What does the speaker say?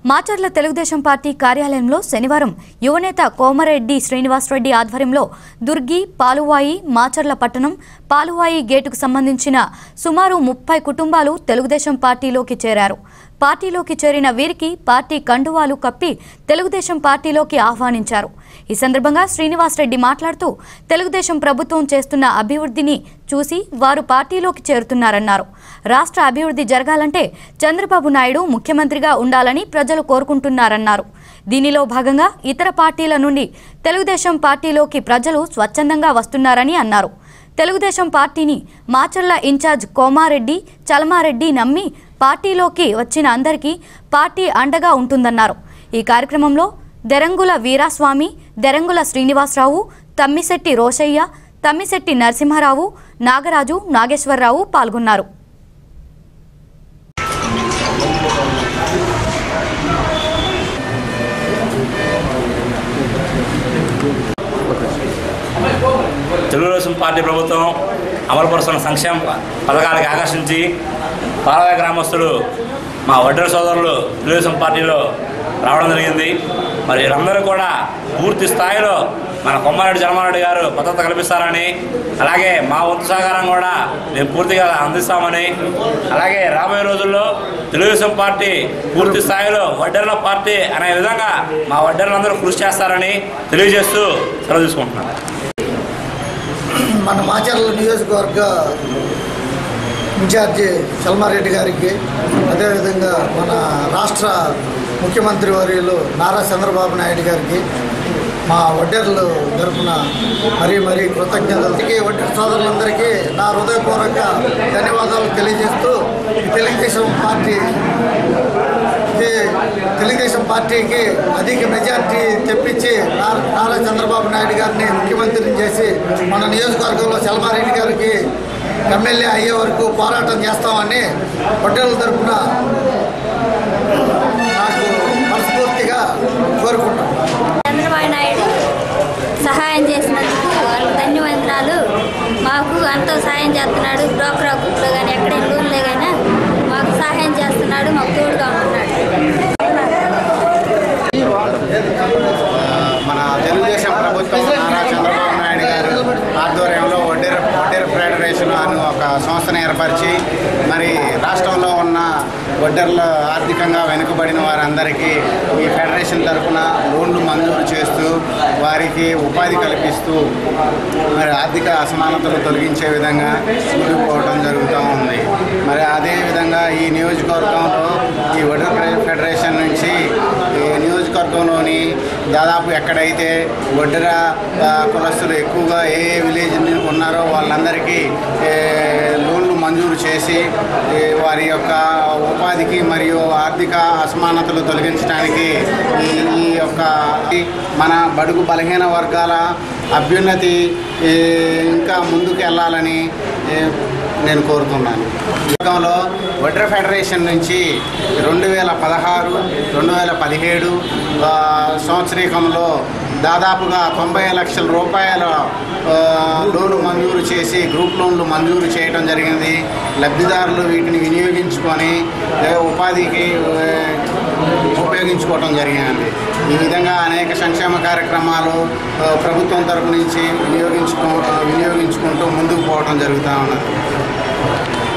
Macherla Telugu Desam party కార్యాలయంలో శనివారం యువనేత కోమరెడ్డి శ్రీనివాసరెడ్డి ఆధ్వర్యంలో దుర్గి పాలువాయి మాచర్ల పట్టణం పాలువాయి గేటుకు సంబంధించిన సుమారు ముప్పై కుటుంబాలు తెలుగుదేశం పార్టీలోకి చేరారు పార్టీలోకి చేరిన వీరికి పార్టీ కండువాలు కప్పి తెలుగుదేశం పార్టీలోకి ఆహ్వానించారు ఈ సందర్భంగా శ్రీనివాసరెడ్డి మాట్లాడుతూ తెలుగుదేశం ప్రభుత్వం చేస్తున్న అభివృద్ధిని చూసి వారు పార్టీలోకి చేరుతున్నారన్నారు రాష్ట్ర అభివృద్ధి జరగాలంటే చంద్రబాబు నాయుడు ముఖ్యమంత్రిగా ఉండాలని ప్రజలు కోరుకుంటున్నారన్నారు దీనిలో భాగంగా ఇతర పార్టీల నుండి తెలుగుదేశం పార్టీలోకి ప్రజలు స్వచ్ఛందంగా వస్తున్నారని అన్నారు తెలుగుదేశం పార్టీని మాచర్ల ఇన్ఛార్జ్ కోమారెడ్డి చలమారెడ్డి నమ్మి పార్టీలోకి వచ్చిన అందరికీ పార్టీ అండగా ఉంటుందన్నారు ఈ కార్యక్రమంలో దెరంగుల వీరాస్వామి దెరంగుల శ్రీనివాసరావు తమ్మిశెట్టి రోషయ్య తమ్మిశెట్టి నరసింహారావు నాగరాజు నాగేశ్వరరావు పాల్గొన్నారు తెలుగుదేశం పార్టీ ప్రభుత్వం అమలుపరుస్తున్న సంక్షేమ పథకాలకు ఆకర్షించి పాలవ గ్రామస్తులు మా వడ్డర సోదరులు తెలుగుదేశం పార్టీలో రావడం జరిగింది మరి వీరందరూ కూడా పూర్తి స్థాయిలో మన కొమ్మారెడ్డి జగన్మోహన్ గారు భద్రత కల్పిస్తారని అలాగే మా వంతు సహకారం కూడా మేము పూర్తిగా అందిస్తామని అలాగే రాబోయే రోజుల్లో తెలుగుదేశం పార్టీ పూర్తి స్థాయిలో వడ్డెర్ల పార్టీ అనే విధంగా మా వడ్డెర్లందరూ కృషి చేస్తారని తెలియజేస్తూ సెలవు తీసుకుంటున్నాను మన మాచర్ల నియోజకవర్గ ఇన్ఛార్జి చల్మారెడ్డి గారికి అదేవిధంగా మన రాష్ట్ర ముఖ్యమంత్రి వర్యులు నారా చంద్రబాబు నాయుడు గారికి మా వడ్డెర్లు తరపున మరీ మరీ కృతజ్ఞతలకి వడ్డెర్ సోదరులందరికీ నా హృదయపూర్వక ధన్యవాదాలు తెలియజేస్తూ ఈ తెలుగుదేశం పార్టీ ఇది తెలుగుదేశం పార్టీకి అధిక మెజార్టీ తెప్పించి నా- నారా చంద్రబాబు నాయుడు గారిని ముఖ్యమంత్రిని చేసి మన నియోజకవర్గంలో చలమారెడ్డి గారికి ఎమ్మెల్యే అయ్యే వరకు పోరాటం చేస్తామని హోటల్ తరఫున నాకు మనస్ఫూర్తిగా కోరుకుంటాం చంద్రబాబు నాయుడు సహాయం చేసినందుకు వాళ్ళకి ధన్యవాదాలు మాకు ఎంతో సహాయం చేస్తున్నాడు డోక్రా గ్రూప్లో కానీ ఎక్కడ లోన్లే కానీ మాకు సహాయం చేస్తున్నాడు మాకు తోడుగా ఉంటున్నాడు మన తెలుగుదేశం ప్రభుత్వం నారా చంద్రబాబు నాయుడు గారు ఆధ్వర్యంలో వడ్డేర వడ్డేర ఫెడరేషన్ అని ఒక సంస్థను ఏర్పరిచి మరి రాష్ట్రంలో ఉన్న వడ్డెర్ల ఆర్థికంగా వెనుకబడిన వారందరికీ ఈ ఫెడరేషన్ తరఫున లోన్లు మంజూరు చేస్తూ వారికి ఉపాధి కల్పిస్తూ మరి ఆర్థిక అసమానతలు తొలగించే విధంగా ముందుకు పోవడం జరుగుతూ ఉంది మరి అదేవిధంగా ఈ నియోజకవర్గంలో ఈ వడ్డెర ఫెడరేషన్ నుంచి ఈ నియోజకవర్గంలోని దాదాపు ఎక్కడైతే వడ్డెర ఆ, కులస్తులు ఎక్కువగా ఏ ఏ విలేజ్ నుంచి ఉన్నారో వాళ్ళందరికీ ఏ, లోన్లు మంజూరు చేసి ఏ, వారి యొక్క ఉపాధికి మరియు ఆర్థిక అసమానతలు తొలగించడానికి ఈ ఈ యొక్క ఈ మన బడుగు బలహీన వర్గాల అభ్యున్నతి ఏ, ఇంకా ముందుకు వెళ్ళాలని ఏ, నేను కోరుతున్నాను యుగంలో వడ్ర ఫెడరేషన్ నుంచి రెండు వేల పదహారు రెండు వేల పదిహేడు ఆ, సంవత్సరీకంలో దాదాపుగా తొంభై లక్షల రూపాయల ఆ, లోన్లు మంజూరు చేసి గ్రూప్ లోన్లు మంజూరు చేయడం జరిగింది లబ్ధిదారులు వీటిని వినియోగించుకొని ఏ, ఉపాధికి ఏ, ఉపయోగించుకోవటం జరిగింది ఈ విధంగా అనేక సంక్షేమ కార్యక్రమాలు ఆ, ప్రభుత్వం తరపు నుంచి వినియోగించుకో వినియోగించుకుంటూ ముందుకు పోవడం జరుగుతూ ఉన్నది